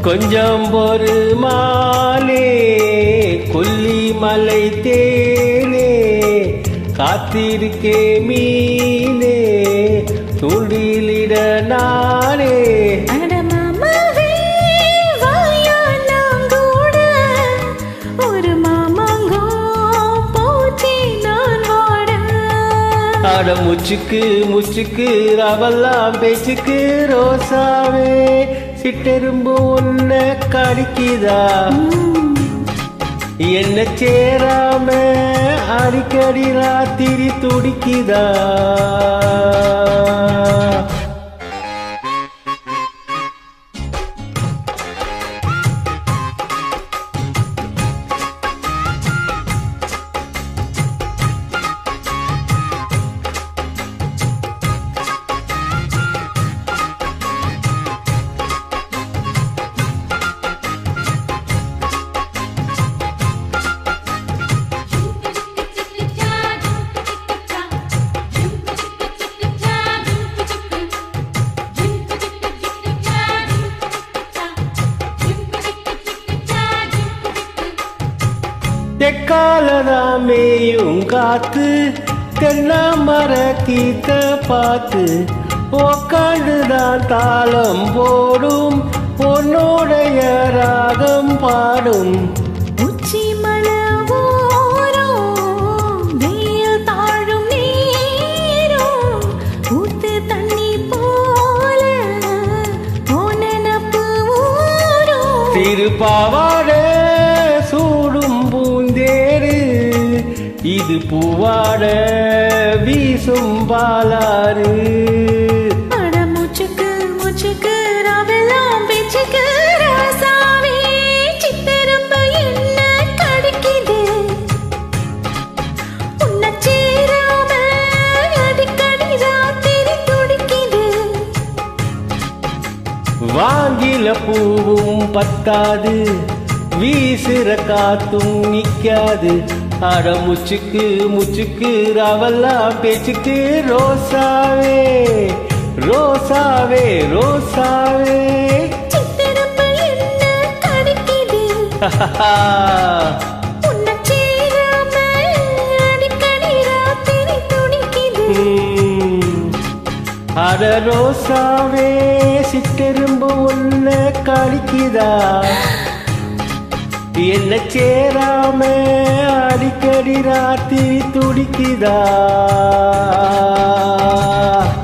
கொஞ்சம் ஒரு மானே கொல்லிமலை தேனே காத்திருக்கே மீனே துளிலிட நானே அட மாமாவே வாயா நாங்கூட ஒரு மாமாங்கோ போச்சி நான் வாட அட முச்சுக்கு முச்சுக்கு ரவெல்லாம் பேச்சுக்கு ரோசாவே சிட்டெரும்பு உன்ன கடிக்குதா என்ன சேராம அடிக்கடி ராத்திரி துடிக்குதா தெக்காலதாமேயும் காத்து தென்னாமர கீத்த பார்த்து உக்காண்டுதான் தாளம் போடும் உன்னுடைய ராகம் பாடும் உச்சி மலவோரம் வெயில் தாழும் நேரம் ஊத்து தண்ணி போல உன் நினப்பு ஊரும் திருப்பாவாட சூடும் பூந்தேரு இது பூவாட வீசும் பாலாறு அட மூச்சுக்கு மூச்சுக்கு ராவெல்லாம் பேச்சுக்கு ராசாவே சித்திரம்ப என்ன கடிக்குது உன்னை சேராம அடிக்கடி ராத்திரி துடிக்குது வாங்கில பூவும் பத்தாது வீசுற காத்தும் நிக்காது அட முச்சுக்கு முச்சுக்கு ரவெல்லாம் பேச்சுக்கு ரோசாவே ரோசாவே ரோசாவே சித்திரம்ப என்ன கடிக்குது உன்னை சேராம அடிக்கடி ராத்திரி துடிக்குது ம். அட ரோசாவே சிட்டெரும்பு ஒன்ன கடிக்குதா என்ன சேராம அடிக்கடி ராத்திரி துடிக்குதா